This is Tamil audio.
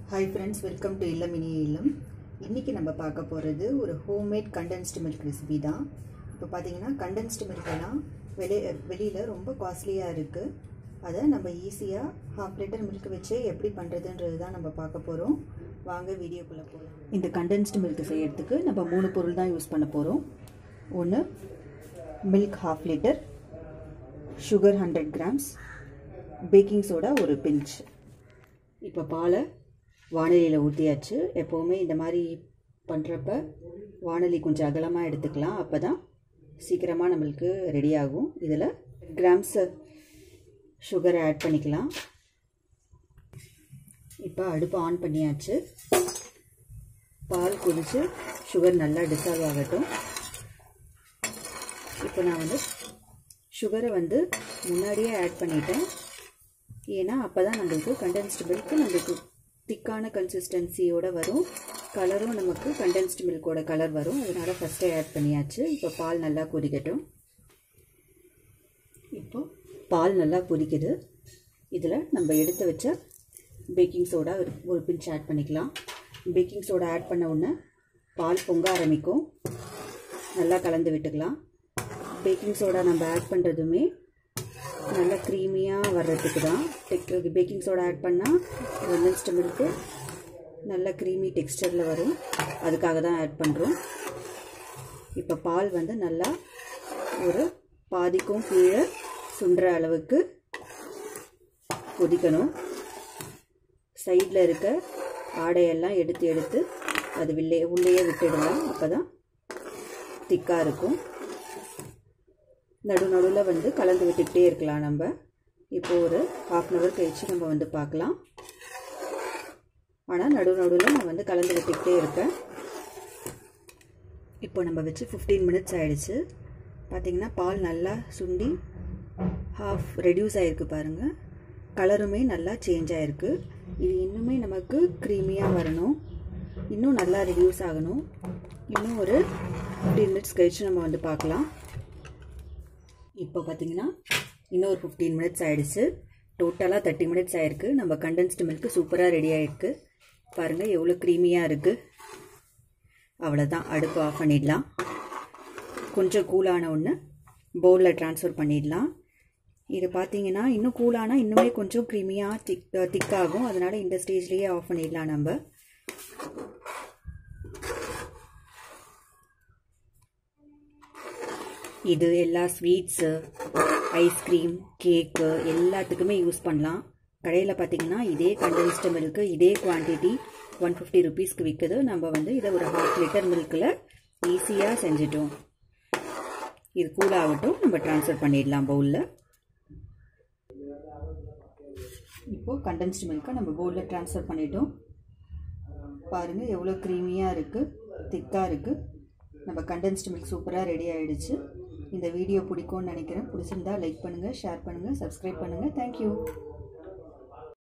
ஹாய் ஃப்ரெண்ட்ஸ் வெல்கம் டு இல்லம் இனிய இல்லம் இன்றைக்கி நம்ம பார்க்க போகிறது ஒரு ஹோம்மேட் கண்டென்ஸ்டு மில்க் ரெசிபி தான் இப்போ பார்த்தீங்கன்னா கண்டென்ஸ்டு மில்கெல்லாம் வெளி வெளியில் ரொம்ப காஸ்ட்லியாக இருக்குது அதை நம்ம ஈஸியாக ஹாஃப் லிட்டர் மில்க் வச்சு எப்படி பண்ணுறதுன்றது தான் நம்ம பார்க்க போகிறோம் வாங்க வீடியோக்குள்ளே போகலாம் இந்த கண்டென்ஸ்டு மில்க் செய்யறதுக்கு நம்ம மூணு பொருள் தான் யூஸ் பண்ண போகிறோம் ஒன்று milk half litre sugar hundred grams baking soda ஒரு பிஞ்ச் இப்போ பாலை வானலியில் ஊற்றியாச்சு எப்போவுமே இந்த மாதிரி பண்ணுறப்ப வானலி கொஞ்சம் அகலமாக எடுத்துக்கலாம் அப்போ தான் சீக்கிரமாக நம்மளுக்கு ரெடி ஆகும் இதில் கிராம்ஸு சுகரை ஆட் பண்ணிக்கலாம் இப்போ அடுப்பு ஆன் பண்ணியாச்சு பால் கொதித்து சுகர் நல்லா டிசால்வ் ஆகட்டும் இப்போ நான் வந்து சுகரை வந்து முன்னாடியே ஆட் பண்ணிட்டேன் ஏன்னா அப்போ தான் நம்மளுக்கு கண்டென்ஸ்டு மில்க்கு நம்மளுக்கு திக்கான கன்சிஸ்டன்சியோடு வரும் கலரும் நமக்கு கண்டென்ஸ்டு மில்கோட கலர் வரும் அதனால் ஃபஸ்ட்டே ஆட் பண்ணியாச்சு இப்போ பால் நல்லா கொதிக்கட்டும் இப்போ பால் நல்லா கொதிக்குது இதில் நம்ம எடுத்து வச்ச பேக்கிங் சோடா ஒரு ஒரு பிஞ்ச் ஆட் பண்ணிக்கலாம் பேக்கிங் சோடா ஆட் பண்ண உடனே பால் பொங்க ஆரம்பிக்கும் நல்லா கலந்து விட்டுக்கலாம் பேக்கிங் சோடா நம்ம ஆட் பண்ணுறதுமே நல்லா க்ரீமியாக வர்றதுக்கு தான் டெக் பேக்கிங் சோடா ஆட் பண்ணால் கண்டென்ஸ்டு மில்க்கு நல்ல க்ரீமி டெக்ஸ்டரில் வரும் அதுக்காக தான் ஆட் பண்ணுறோம் இப்போ பால் வந்து நல்லா ஒரு பாதிக்கும் கீழே சுண்டுற அளவுக்கு கொதிக்கணும் சைடில் இருக்க ஆடையெல்லாம் எடுத்து எடுத்து அது உள்ளே உள்ளேயே விட்டுடலாம் அப்போ தான் திக்காக இருக்கும் நடு நடுவில் வந்து கலந்து விட்டுக்கிட்டே இருக்கலாம் நம்ம இப்போது ஒரு ஹாஃப் அன் ஹவர் கழித்து நம்ம வந்து பார்க்கலாம் ஆனால் நடு நடுவில் நான் வந்து கலந்து விட்டுக்கிட்டே இருப்பேன் இப்போ நம்ம வச்சு ஃபிஃப்டீன் மினிட்ஸ் ஆகிடுச்சு பார்த்திங்கன்னா பால் நல்லா சுண்டி ஹாஃப் ரெடியூஸ் ஆகிருக்கு பாருங்கள் கலருமே நல்லா சேஞ்ச் ஆகிருக்கு இது இன்னுமே நமக்கு க்ரீமியாக வரணும் இன்னும் நல்லா ரெடியூஸ் ஆகணும் இன்னும் ஒரு ஃபிஃப்டீன் மினிட்ஸ் கழித்து நம்ம வந்து பார்க்கலாம் இப்போ பார்த்தீங்கன்னா இன்னும் ஒரு ஃபிஃப்டீன் மினிட்ஸ் ஆகிடுச்சு டோட்டலாக தேர்ட்டி மினிட்ஸ் ஆகிருக்கு நம்ம கண்டென்ஸ்டு மில்க்கு சூப்பராக ரெடி ஆகிருக்கு பாருங்கள் எவ்வளோ க்ரீமியாக இருக்குது அவ்வளோதான் அடுப்பு ஆஃப் பண்ணிடலாம் கொஞ்சம் கூலான ஒன்று பவுலில் ட்ரான்ஸ்ஃபர் பண்ணிடலாம் இது பார்த்தீங்கன்னா இன்னும் கூலானால் இன்னுமே கொஞ்சம் க்ரீமியாக திக் திக்காகும் அதனால் இந்த ஸ்டேஜ்லேயே ஆஃப் பண்ணிடலாம் நம்ம இது எல்லா ஸ்வீட்ஸு ஐஸ்கிரீம் கேக்கு எல்லாத்துக்குமே யூஸ் பண்ணலாம் கடையில் பார்த்தீங்கன்னா இதே கண்டென்ஸ்டு மில்க்கு இதே குவான்டிட்டி ஒன் ஃபிஃப்டி ருபீஸ்க்கு விற்குது நம்ம வந்து இதை ஒரு ஹாஃப் லிட்டர் மில்கில் ஈஸியாக செஞ்சிட்டோம் இது கூலாகட்டும் நம்ம ட்ரான்ஸ்ஃபர் பண்ணிடலாம் பவுலில் இப்போது கண்டென்ஸ்டு மில்க்கை நம்ம பவுலில் ட்ரான்ஸ்ஃபர் பண்ணிட்டோம் பாருங்கள் எவ்வளோ க்ரீமியாக இருக்குது திக்காக இருக்குது நம்ம கண்டென்ஸ்டு மில்க் சூப்பராக ரெடி ஆகிடுச்சு இந்த வீடியோ பிடிக்கும்னு நினைக்கிறேன் பிடிச்சிருந்தா லைக் பண்ணுங்கள் ஷேர் பண்ணுங்கள் சப்ஸ்கிரைப் பண்ணுங்கள் தேங்க்யூ